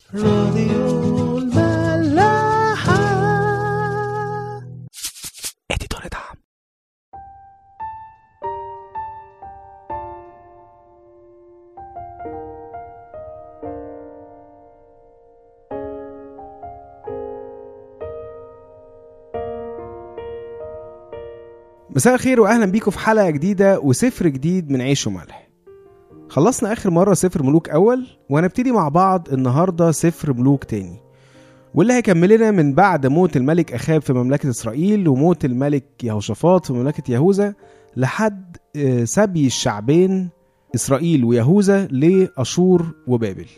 راديو الملاحة اديتور دعم مساء الخير واهلا بيكم في حلقه جديده وسفر جديد من عيش وملح خلصنا اخر مره سفر ملوك اول وهنبتدي مع بعض النهارده سفر ملوك تاني واللي هيكمل لنا من بعد موت الملك اخاب في مملكه اسرائيل وموت الملك يهوشافاط في مملكه يهوذا لحد آه، سبي الشعبين اسرائيل ويهوذا لاشور وبابل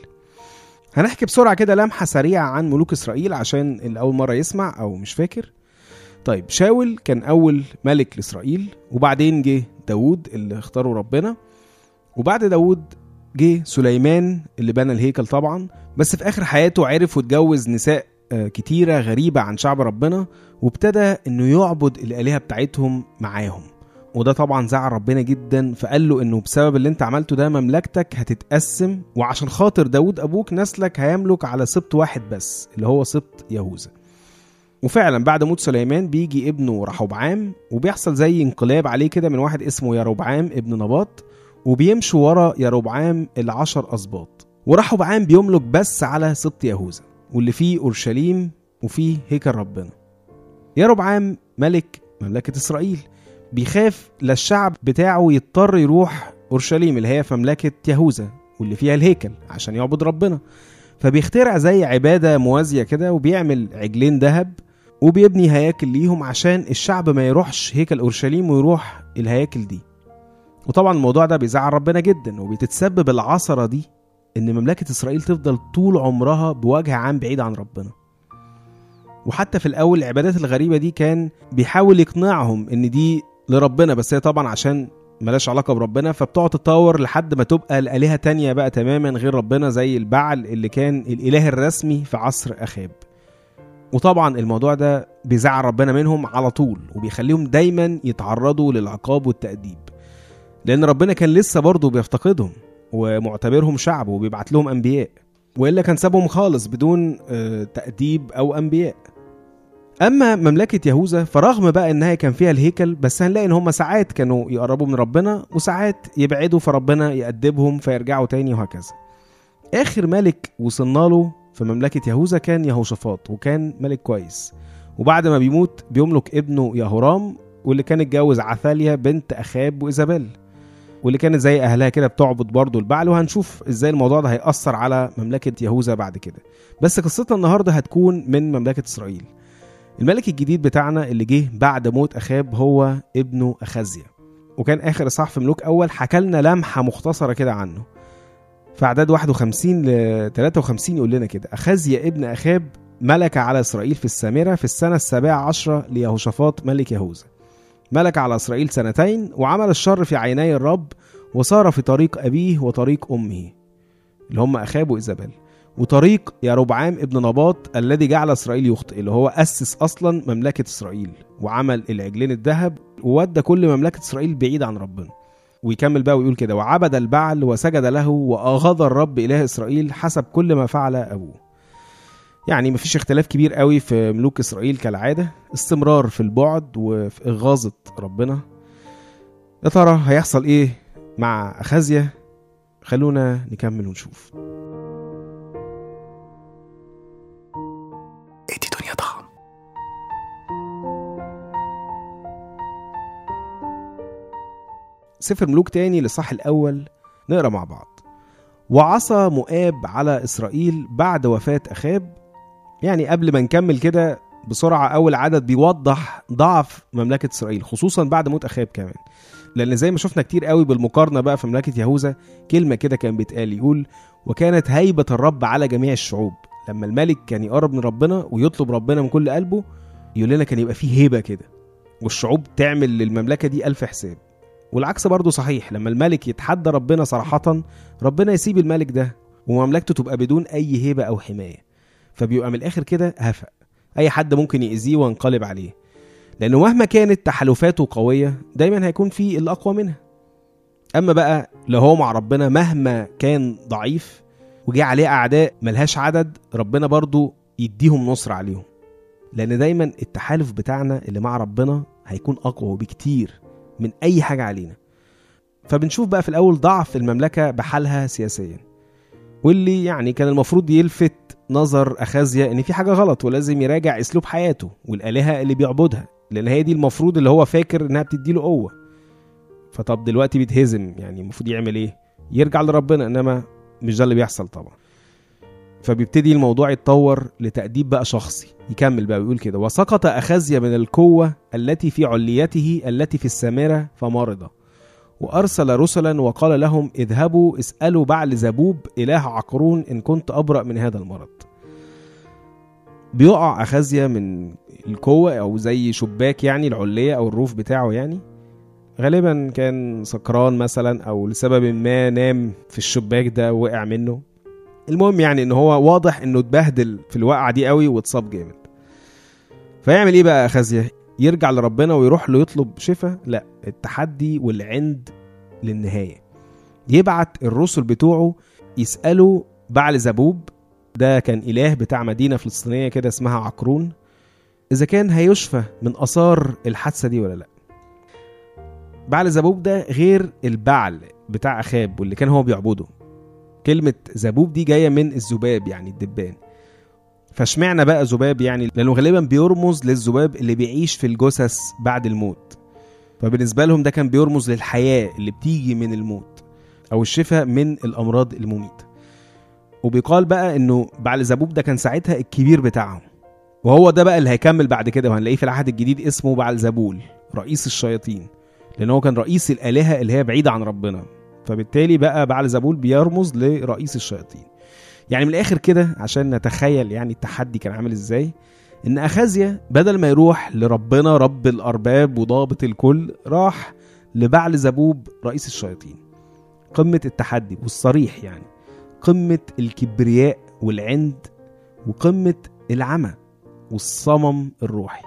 هنحكي بسرعه كده لمحه سريعه عن ملوك اسرائيل عشان اللي اول مره يسمع او مش فاكر طيب شاول كان اول ملك لاسرائيل وبعدين جه داوود اللي اختاره ربنا وبعد داوود جه سليمان اللي بنى الهيكل طبعا بس في اخر حياته عرف واتجوز نساء آه، كتيره غريبه عن شعب ربنا وابتدى انه يعبد الالهه بتاعتهم معاهم وده طبعا زعل ربنا جدا فقال له انه بسبب اللي انت عملته ده مملكتك هتتقسم وعشان خاطر داود ابوك نسلك هيملك على سبط واحد بس اللي هو سبط يهوذا وفعلا بعد موت سليمان بيجي ابنه رحوبعام وبيحصل زي انقلاب عليه كده من واحد اسمه يروبعام ابن نباط وبيمشوا ورا يروبعام العشر أسباط ورحبعام بيملك بس على سبط يهوذا واللي فيه أورشليم وفيه هيكل ربنا يروبعام ملك مملكة إسرائيل بيخاف للشعب بتاعه يضطر يروح أورشليم اللي هي في مملكة يهوذا واللي فيها الهيكل عشان يعبد ربنا فبيخترع زي عبادة موازية كده وبيعمل عجلين ذهب وبيبني هياكل ليهم عشان الشعب ما يروحش هيكل أورشليم ويروح الهياكل دي وطبعا الموضوع ده بيزعل ربنا جدا وبتتسبب العثره دي ان مملكه اسرائيل تفضل طول عمرها بوجه عام بعيد عن ربنا وحتى في الاول العبادات الغريبه دي كان بيحاول يقنعهم ان دي لربنا بس هي طبعا عشان ملاش علاقه بربنا فبتقعد تتطور لحد ما تبقى الالهه تانية بقى تماما غير ربنا زي البعل اللي كان الاله الرسمي في عصر اخاب وطبعا الموضوع ده بيزعل ربنا منهم على طول وبيخليهم دايما يتعرضوا للعقاب والتأديب لان ربنا كان لسه برضه بيفتقدهم ومعتبرهم شعب وبيبعت لهم انبياء والا كان سابهم خالص بدون آه، تاديب او انبياء اما مملكه يهوذا فرغم بقى انها كان فيها الهيكل بس هنلاقي ان هم ساعات كانوا يقربوا من ربنا وساعات يبعدوا فربنا يأدبهم فيرجعوا تاني وهكذا اخر ملك وصلنا له في مملكه يهوذا كان يهوشافاط وكان ملك كويس وبعد ما بيموت بيملك ابنه يهورام واللي كان اتجوز عثاليا بنت اخاب وايزابيل واللي كانت زي اهلها كده بتعبد برضه البعل وهنشوف ازاي الموضوع ده هيأثر على مملكة يهوذا بعد كده بس قصتنا النهارده هتكون من مملكة اسرائيل الملك الجديد بتاعنا اللي جه بعد موت اخاب هو ابنه اخازيا وكان اخر اصحاح في ملوك اول حكى لنا لمحه مختصره كده عنه في اعداد 51 ل 53 يقول لنا كده اخازيا ابن اخاب ملك على اسرائيل في السامره في السنه السابعه عشرة ليهوشافاط ملك يهوذا ملك على إسرائيل سنتين وعمل الشر في عيني الرب وصار في طريق أبيه وطريق أمه اللي هم أخاب وإيزابيل وطريق يربعام ابن نباط الذي جعل إسرائيل يخطئ اللي هو أسس أصلا مملكة إسرائيل وعمل العجلين الذهب وودى كل مملكة إسرائيل بعيد عن ربنا ويكمل بقى ويقول كده وعبد البعل وسجد له وأغضى الرب إله إسرائيل حسب كل ما فعل أبوه يعني مفيش اختلاف كبير قوي في ملوك اسرائيل كالعاده استمرار في البعد وفي اغاظه ربنا يا ترى هيحصل ايه مع اخازيا خلونا نكمل ونشوف ادي دنيا ضخم سفر ملوك تاني للصح الأول نقرا مع بعض وعصى مؤاب على إسرائيل بعد وفاة أخاب يعني قبل ما نكمل كده بسرعة أول عدد بيوضح ضعف مملكة إسرائيل خصوصا بعد موت أخاب كمان لأن زي ما شفنا كتير قوي بالمقارنة بقى في مملكة يهوذا كلمة كده كان بيتقال يقول وكانت هيبة الرب على جميع الشعوب لما الملك كان يقرب من ربنا ويطلب ربنا من كل قلبه يقول لنا كان يبقى فيه هيبة كده والشعوب تعمل للمملكة دي ألف حساب والعكس برضه صحيح لما الملك يتحدى ربنا صراحة ربنا يسيب الملك ده ومملكته تبقى بدون أي هيبة أو حماية فبيبقى من الآخر كده هفق أي حد ممكن يأذيه وينقلب عليه لأنه مهما كانت تحالفاته قوية دايما هيكون في الأقوى منها أما بقى لو هو مع ربنا مهما كان ضعيف وجي عليه اعداء ملهاش عدد ربنا برضو يديهم نصر عليهم لان دايما التحالف بتاعنا اللي مع ربنا هيكون اقوى بكتير من اي حاجه علينا فبنشوف بقى في الاول ضعف المملكه بحالها سياسيا واللي يعني كان المفروض يلفت نظر اخازيا ان في حاجه غلط ولازم يراجع اسلوب حياته والالهه اللي بيعبدها لان هي دي المفروض اللي هو فاكر انها بتديله قوه فطب دلوقتي بيتهزم يعني المفروض يعمل ايه يرجع لربنا انما مش ده اللي بيحصل طبعا فبيبتدي الموضوع يتطور لتأديب بقى شخصي يكمل بقى ويقول كده وسقط أخزيا من القوة التي في عليته التي في السامرة فمرض وأرسل رسلا وقال لهم اذهبوا اسألوا بعل زبوب إله عقرون إن كنت أبرأ من هذا المرض بيقع أخزيا من القوة أو زي شباك يعني العلية أو الروف بتاعه يعني غالبا كان سكران مثلا أو لسبب ما نام في الشباك ده وقع منه المهم يعني ان هو واضح انه اتبهدل في الوقعه دي قوي واتصاب جامد فيعمل ايه بقى خزيه يرجع لربنا ويروح له يطلب شفاء لا التحدي والعند للنهايه يبعت الرسل بتوعه يسالوا بعل زبوب ده كان اله بتاع مدينه فلسطينيه كده اسمها عقرون اذا كان هيشفى من اثار الحادثه دي ولا لا بعل زبوب ده غير البعل بتاع اخاب واللي كان هو بيعبده كلمة زبوب دي جاية من الذباب يعني الدبان فاشمعنى بقى ذباب يعني لأنه غالبا بيرمز للذباب اللي بيعيش في الجثث بعد الموت فبالنسبة لهم ده كان بيرمز للحياة اللي بتيجي من الموت أو الشفاء من الأمراض المميتة وبيقال بقى إنه بعل زبوب ده كان ساعتها الكبير بتاعهم وهو ده بقى اللي هيكمل بعد كده وهنلاقيه في العهد الجديد اسمه بعل زبول رئيس الشياطين لأن هو كان رئيس الآلهة اللي هي بعيدة عن ربنا فبالتالي بقى بعل زبول بيرمز لرئيس الشياطين يعني من الاخر كده عشان نتخيل يعني التحدي كان عامل ازاي ان اخازيا بدل ما يروح لربنا رب الارباب وضابط الكل راح لبعل زبوب رئيس الشياطين قمة التحدي والصريح يعني قمة الكبرياء والعند وقمة العمى والصمم الروحي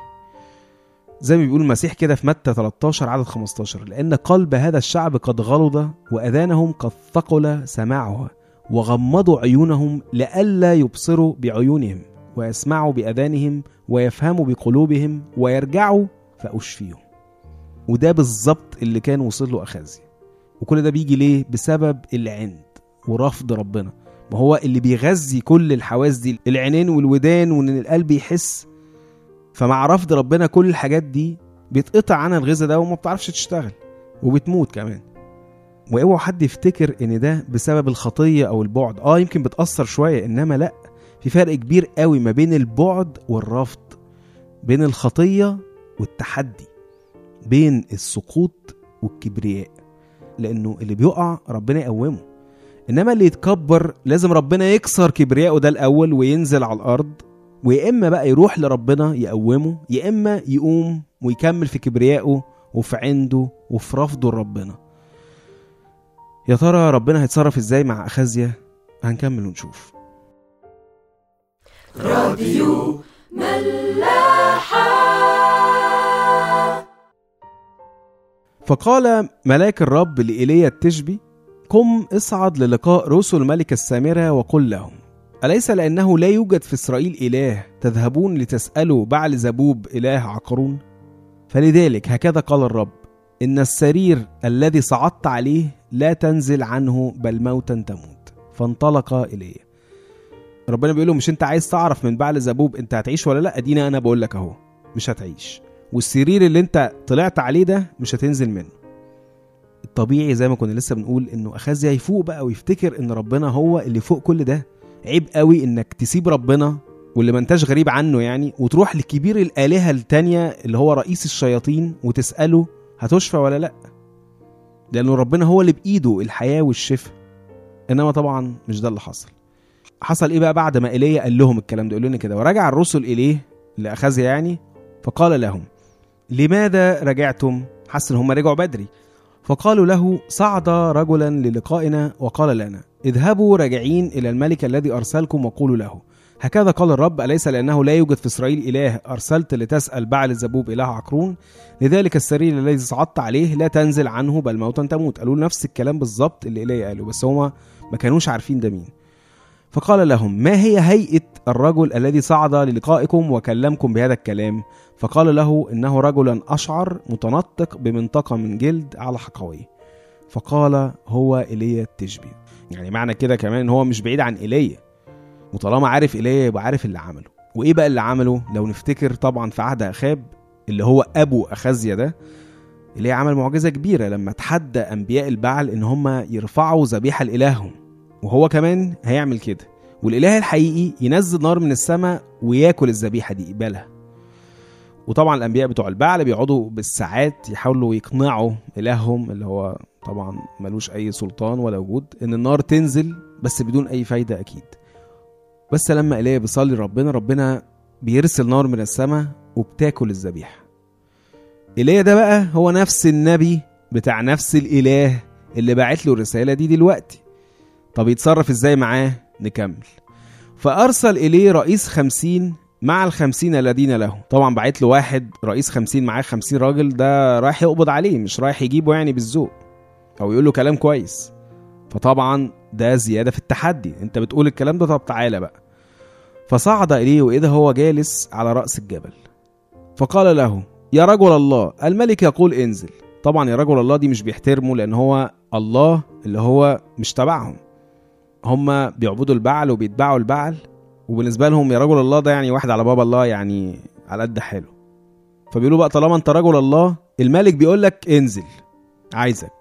زي ما بيقول المسيح كده في متى 13 عدد 15 لأن قلب هذا الشعب قد غلظ وأذانهم قد ثقل سماعها وغمضوا عيونهم لئلا يبصروا بعيونهم ويسمعوا بأذانهم ويفهموا بقلوبهم ويرجعوا فأشفيهم وده بالظبط اللي كان وصل له أخازي وكل ده بيجي ليه بسبب العند ورفض ربنا ما هو اللي بيغذي كل الحواس دي العينين والودان وان القلب يحس فمع رفض ربنا كل الحاجات دي بيتقطع عنها الغذاء ده وما بتعرفش تشتغل وبتموت كمان واوعوا حد يفتكر ان ده بسبب الخطيه او البعد اه يمكن بتاثر شويه انما لا في فرق كبير قوي ما بين البعد والرفض بين الخطيه والتحدي بين السقوط والكبرياء لانه اللي بيقع ربنا يقومه انما اللي يتكبر لازم ربنا يكسر كبرياءه ده الاول وينزل على الارض ويا اما بقى يروح لربنا يقومه يا اما يقوم ويكمل في كبريائه وفي عنده وفي رفضه لربنا يا ترى ربنا هيتصرف ازاي مع اخازيا هنكمل ونشوف راديو ملاحة فقال ملاك الرب لإيليا التشبي قم اصعد للقاء رسل ملك السامرة وقل لهم أليس لأنه لا يوجد في إسرائيل إله تذهبون لتسألوا بعل زبوب إله عقرون فلذلك هكذا قال الرب إن السرير الذي صعدت عليه لا تنزل عنه بل موتا تموت فانطلق إليه ربنا بيقول له مش انت عايز تعرف من بعل زبوب انت هتعيش ولا لا ادينا انا بقول لك اهو مش هتعيش والسرير اللي انت طلعت عليه ده مش هتنزل منه الطبيعي زي ما كنا لسه بنقول انه اخازيا يفوق بقى ويفتكر ان ربنا هو اللي فوق كل ده عيب قوي انك تسيب ربنا واللي ما انتش غريب عنه يعني وتروح لكبير الالهه التانية اللي هو رئيس الشياطين وتساله هتشفى ولا لا لانه ربنا هو اللي بايده الحياه والشفاء انما طبعا مش ده اللي حصل حصل ايه بقى بعد ما ايليا قال لهم الكلام ده يقول لنا كده ورجع الرسل اليه لاخازيا يعني فقال لهم لماذا رجعتم حس ان هم رجعوا بدري فقالوا له صعد رجلا للقائنا وقال لنا اذهبوا راجعين الى الملك الذي ارسلكم وقولوا له هكذا قال الرب اليس لانه لا يوجد في اسرائيل اله ارسلت لتسال بعل الزبوب اله عقرون لذلك السرير الذي صعدت عليه لا تنزل عنه بل موتا تموت قالوا له نفس الكلام بالظبط اللي ايليا قاله بس هما ما كانوش عارفين ده مين فقال لهم ما هي هيئة الرجل الذي صعد للقائكم وكلمكم بهذا الكلام فقال له إنه رجلا أشعر متنطق بمنطقة من جلد على حقويه فقال هو إيليا التشبي يعني معنى كده كمان إن هو مش بعيد عن إيليا وطالما عارف إيليا يبقى عارف اللي عمله وإيه بقى اللي عمله لو نفتكر طبعا في عهد أخاب اللي هو أبو أخازيا ده إيليا عمل معجزة كبيرة لما تحدى أنبياء البعل إن هم يرفعوا ذبيحة لإلههم وهو كمان هيعمل كده والاله الحقيقي ينزل نار من السماء وياكل الذبيحه دي يقبلها وطبعا الانبياء بتوع البعل بيقعدوا بالساعات يحاولوا يقنعوا الههم اللي هو طبعا ملوش اي سلطان ولا وجود ان النار تنزل بس بدون اي فايده اكيد بس لما ايليا بيصلي ربنا ربنا بيرسل نار من السماء وبتاكل الذبيحه ايليا ده بقى هو نفس النبي بتاع نفس الاله اللي باعت له الرساله دي دلوقتي طب يتصرف ازاي معاه نكمل فأرسل إليه رئيس خمسين مع الخمسين الذين له طبعا بعت له واحد رئيس خمسين معاه خمسين راجل ده رايح يقبض عليه مش رايح يجيبه يعني بالذوق أو يقول له كلام كويس فطبعا ده زيادة في التحدي انت بتقول الكلام ده طب تعالى بقى فصعد إليه وإذا هو جالس على رأس الجبل فقال له يا رجل الله الملك يقول انزل طبعا يا رجل الله دي مش بيحترمه لأن هو الله اللي هو مش تبعهم هم بيعبدوا البعل وبيتبعوا البعل وبالنسبه لهم يا رجل الله ده يعني واحد على باب الله يعني على قد حاله فبيقولوا بقى طالما انت رجل الله الملك بيقول لك انزل عايزك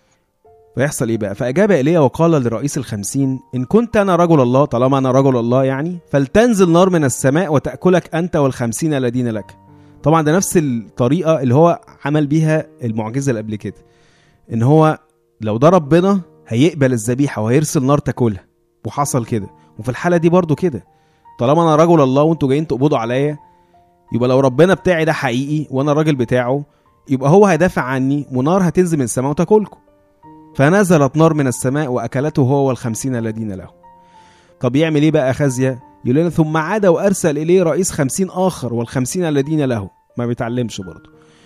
فيحصل ايه بقى فاجاب ايليا وقال لرئيس الخمسين ان كنت انا رجل الله طالما انا رجل الله يعني فلتنزل نار من السماء وتاكلك انت والخمسين الذين لك طبعا ده نفس الطريقه اللي هو عمل بيها المعجزه اللي قبل كده ان هو لو ده ربنا هيقبل الذبيحه وهيرسل نار تاكلها وحصل كده وفي الحاله دي برضو كده طالما انا رجل الله وانتوا جايين تقبضوا عليا يبقى لو ربنا بتاعي ده حقيقي وانا الراجل بتاعه يبقى هو هيدافع عني ونار هتنزل من السماء وتاكلكم فنزلت نار من السماء واكلته هو والخمسين الذين له طب يعمل ايه بقى خزية يقول لنا ثم عاد وارسل اليه رئيس خمسين اخر والخمسين الذين له ما بيتعلمش برضه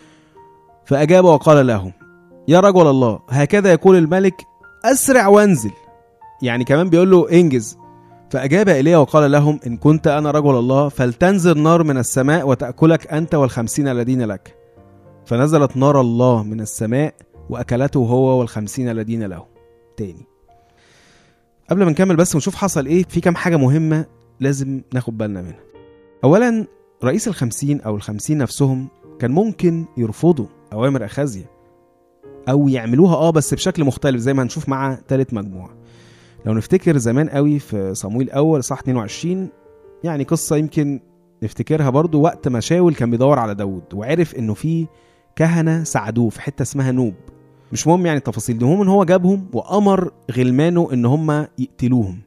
فاجاب وقال لهم يا رجل الله هكذا يقول الملك اسرع وانزل يعني كمان بيقول له انجز فأجاب إليه وقال لهم إن كنت أنا رجل الله فلتنزل نار من السماء وتأكلك أنت والخمسين الذين لك فنزلت نار الله من السماء وأكلته هو والخمسين الذين له تاني قبل ما نكمل بس ونشوف حصل إيه في كام حاجة مهمة لازم ناخد بالنا منها أولا رئيس الخمسين أو الخمسين نفسهم كان ممكن يرفضوا أوامر أخازيا أو يعملوها آه بس بشكل مختلف زي ما هنشوف مع تالت مجموعة لو نفتكر زمان قوي في صمويل اول صح 22 يعني قصه يمكن نفتكرها برضو وقت ما شاول كان بيدور على داود وعرف انه في كهنه ساعدوه في حته اسمها نوب مش مهم يعني التفاصيل دي المهم ان هو جابهم وامر غلمانه ان هم يقتلوهم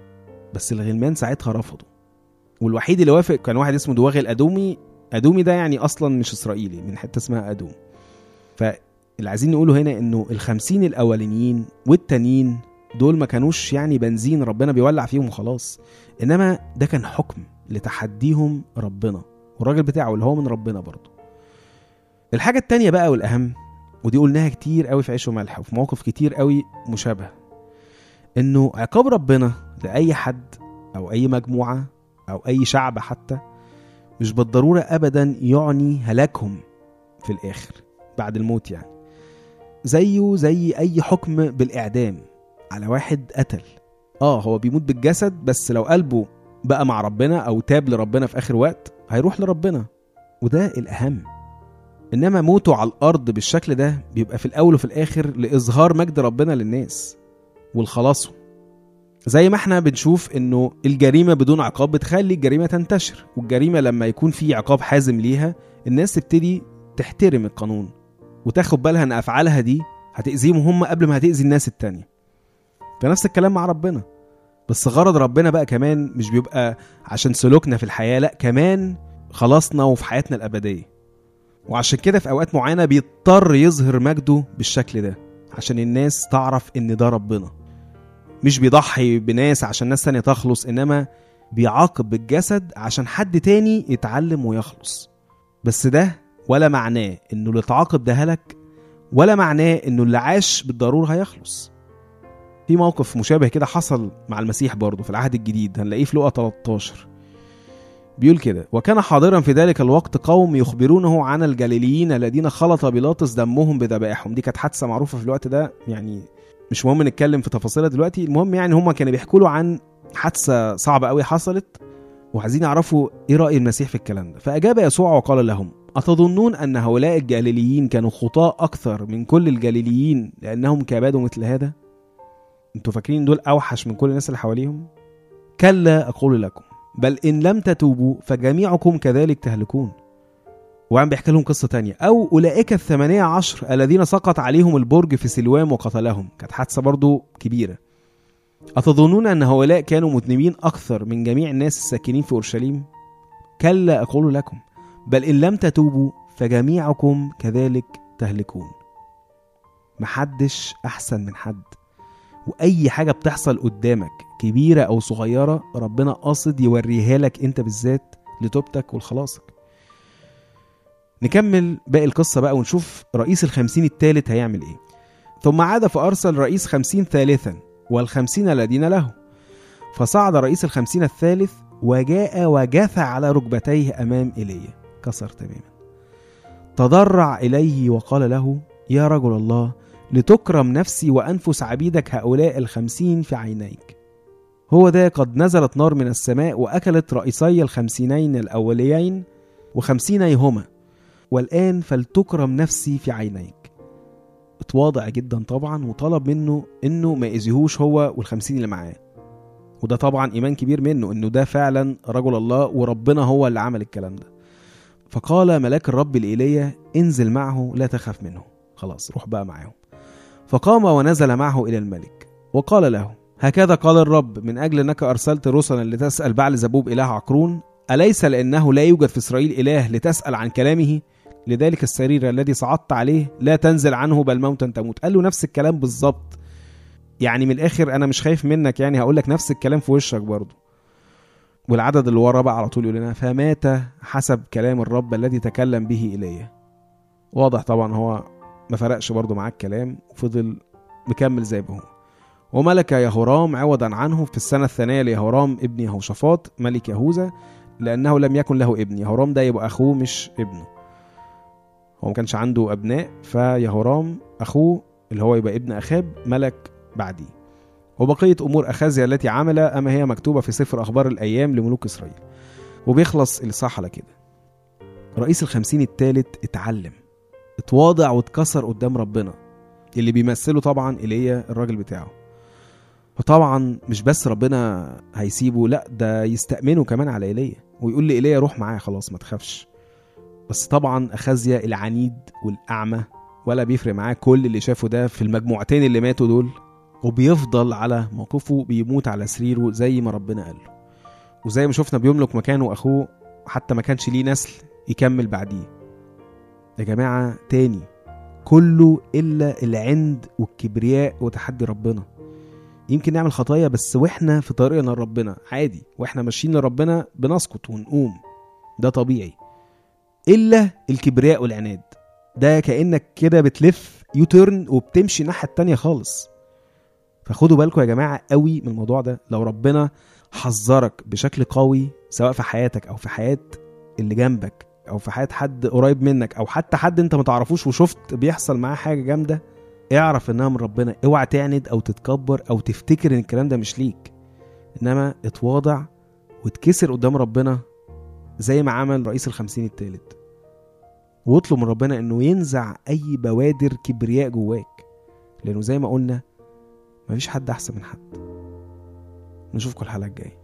بس الغلمان ساعتها رفضوا والوحيد اللي وافق كان واحد اسمه دواغي الادومي ادومي ده يعني اصلا مش اسرائيلي من حته اسمها ادوم فاللي عايزين نقوله هنا انه الخمسين الاولانيين والتانيين دول ما كانوش يعني بنزين ربنا بيولع فيهم وخلاص انما ده كان حكم لتحديهم ربنا والراجل بتاعه اللي هو من ربنا برضه الحاجة التانية بقى والأهم ودي قلناها كتير قوي في عيش وملح وفي مواقف كتير قوي مشابهة إنه عقاب ربنا لأي حد أو أي مجموعة أو أي شعب حتى مش بالضرورة أبدا يعني هلاكهم في الآخر بعد الموت يعني زيه زي أي حكم بالإعدام على واحد قتل اه هو بيموت بالجسد بس لو قلبه بقى مع ربنا او تاب لربنا في اخر وقت هيروح لربنا وده الاهم انما موته على الارض بالشكل ده بيبقى في الاول وفي الاخر لاظهار مجد ربنا للناس والخلاصه زي ما احنا بنشوف انه الجريمه بدون عقاب بتخلي الجريمه تنتشر والجريمه لما يكون في عقاب حازم ليها الناس تبتدي تحترم القانون وتاخد بالها ان افعالها دي هتاذيهم هم قبل ما هتاذي الناس التانيه فنفس الكلام مع ربنا بس غرض ربنا بقى كمان مش بيبقى عشان سلوكنا في الحياة لا كمان خلاصنا وفي حياتنا الأبدية وعشان كده في أوقات معينة بيضطر يظهر مجده بالشكل ده عشان الناس تعرف إن ده ربنا مش بيضحي بناس عشان ناس تانية تخلص إنما بيعاقب بالجسد عشان حد تاني يتعلم ويخلص بس ده ولا معناه إنه اللي اتعاقب ده هلك ولا معناه إنه اللي عاش بالضرورة هيخلص في موقف مشابه كده حصل مع المسيح برضه في العهد الجديد هنلاقيه في لقا 13 بيقول كده وكان حاضرا في ذلك الوقت قوم يخبرونه عن الجليليين الذين خلط بيلاطس دمهم بذبائحهم دي كانت حادثه معروفه في الوقت ده يعني مش مهم نتكلم في تفاصيلها دلوقتي المهم يعني هم كانوا بيحكوا له عن حادثه صعبه قوي حصلت وعايزين يعرفوا ايه راي المسيح في الكلام ده فاجاب يسوع وقال لهم أتظنون أن هؤلاء الجليليين كانوا خطاء أكثر من كل الجليليين لأنهم كابدوا مثل هذا؟ أنتوا فاكرين دول أوحش من كل الناس اللي حواليهم؟ كلا أقول لكم بل إن لم تتوبوا فجميعكم كذلك تهلكون وعم بيحكي لهم قصة تانية أو أولئك الثمانية عشر الذين سقط عليهم البرج في سلوام وقتلهم كانت حادثة برضو كبيرة أتظنون أن هؤلاء كانوا مذنبين أكثر من جميع الناس الساكنين في أورشليم؟ كلا أقول لكم بل إن لم تتوبوا فجميعكم كذلك تهلكون محدش أحسن من حد وأي حاجة بتحصل قدامك كبيرة أو صغيرة ربنا قاصد يوريها لك أنت بالذات لتوبتك ولخلاصك نكمل باقي القصة بقى ونشوف رئيس الخمسين الثالث هيعمل إيه ثم عاد فأرسل رئيس خمسين ثالثا والخمسين الذين له فصعد رئيس الخمسين الثالث وجاء وجثى على ركبتيه أمام إيليا كسر تماما تضرع إليه وقال له يا رجل الله لتكرم نفسي وأنفس عبيدك هؤلاء الخمسين في عينيك هو ده قد نزلت نار من السماء وأكلت رئيسي الخمسينين الأوليين وخمسينيهما والآن فلتكرم نفسي في عينيك اتواضع جدا طبعا وطلب منه انه ما يأذيهوش هو والخمسين اللي معاه وده طبعا ايمان كبير منه انه ده فعلا رجل الله وربنا هو اللي عمل الكلام ده فقال ملاك الرب لإيليا انزل معه لا تخف منه خلاص روح بقى معاهم فقام ونزل معه إلى الملك وقال له هكذا قال الرب من أجل أنك أرسلت رسلا لتسأل بعل زبوب إله عقرون أليس لأنه لا يوجد في إسرائيل إله لتسأل عن كلامه لذلك السرير الذي صعدت عليه لا تنزل عنه بل موتا تموت قال له نفس الكلام بالظبط يعني من الآخر أنا مش خايف منك يعني هقول لك نفس الكلام في وشك برضه والعدد اللي ورا بقى على طول يقول لنا فمات حسب كلام الرب الذي تكلم به إليه واضح طبعا هو ما فرقش برضه معاه الكلام وفضل مكمل زي ما هو وملك يهورام عوضا عنه في السنة الثانية ليهورام ابن يهوشافاط ملك يهوذا لأنه لم يكن له ابن يهورام ده يبقى أخوه مش ابنه هو ما كانش عنده أبناء فيهورام أخوه اللي هو يبقى ابن أخاب ملك بعديه وبقية أمور أخازيا التي عمل أما هي مكتوبة في سفر أخبار الأيام لملوك إسرائيل وبيخلص الإصحاح على كده رئيس الخمسين التالت اتعلم اتواضع واتكسر قدام ربنا اللي بيمثله طبعا ايليا الراجل بتاعه فطبعا مش بس ربنا هيسيبه لا ده يستأمنه كمان على ايليا ويقول لإيليا روح معايا خلاص ما تخافش بس طبعا أخازيا العنيد والأعمى ولا بيفرق معاه كل اللي شافه ده في المجموعتين اللي ماتوا دول وبيفضل على موقفه بيموت على سريره زي ما ربنا قال له وزي ما شفنا بيملك مكانه اخوه حتى ما كانش ليه نسل يكمل بعديه يا جماعه تاني كله الا العند والكبرياء وتحدي ربنا يمكن نعمل خطايا بس واحنا في طريقنا لربنا عادي واحنا ماشيين لربنا بنسقط ونقوم ده طبيعي الا الكبرياء والعناد ده كانك كده بتلف يوتيرن وبتمشي الناحيه التانيه خالص فخدوا بالكم يا جماعه قوي من الموضوع ده لو ربنا حذرك بشكل قوي سواء في حياتك او في حياه اللي جنبك او في حياه حد قريب منك او حتى حد انت ما تعرفوش وشفت بيحصل معاه حاجه جامده اعرف انها من ربنا اوعى تعند او تتكبر او تفتكر ان الكلام ده مش ليك انما اتواضع واتكسر قدام ربنا زي ما عمل رئيس الخمسين التالت واطلب من ربنا انه ينزع اي بوادر كبرياء جواك لانه زي ما قلنا مفيش حد احسن من حد نشوفكم الحلقه الجايه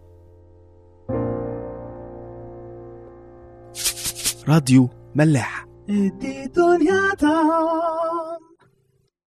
راديو ملاح ادي دنيا